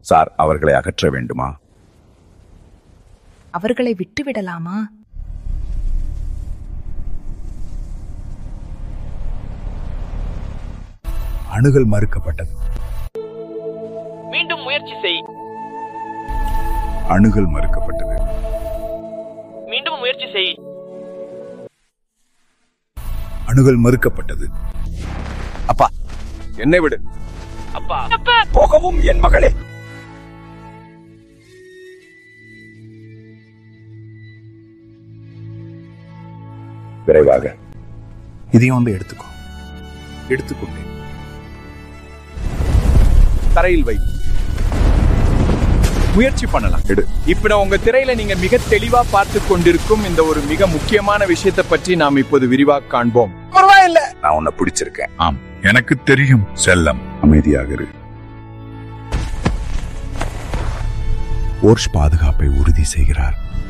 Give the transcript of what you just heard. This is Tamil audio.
சார் அவர்களை அகற்ற வேண்டுமா அவர்களை விட்டுவிடலாமா அணுகல் மறுக்கப்பட்டது மீண்டும் முயற்சி செய் அணுகல் மறுக்கப்பட்டது மீண்டும் முயற்சி செய் அணுகல் மறுக்கப்பட்டது அப்பா என்னை விடு அப்பா போகவும் என் மகளே விரைவாக இதையும் வந்து எடுத்துக்கோ எடுத்துக்கொண்டேன் தரையில் வை முயற்சி பண்ணலாம் எடு இப்ப உங்க திரையில நீங்க மிக தெளிவா பார்த்து கொண்டிருக்கும் இந்த ஒரு மிக முக்கியமான விஷயத்தை பற்றி நாம் இப்போது விரிவாக காண்போம் நான் உன்னை பிடிச்சிருக்கேன் ஆம் எனக்கு தெரியும் செல்லம் அமைதியாக இரு ஓர்ஷ் பாதுகாப்பை உறுதி செய்கிறார்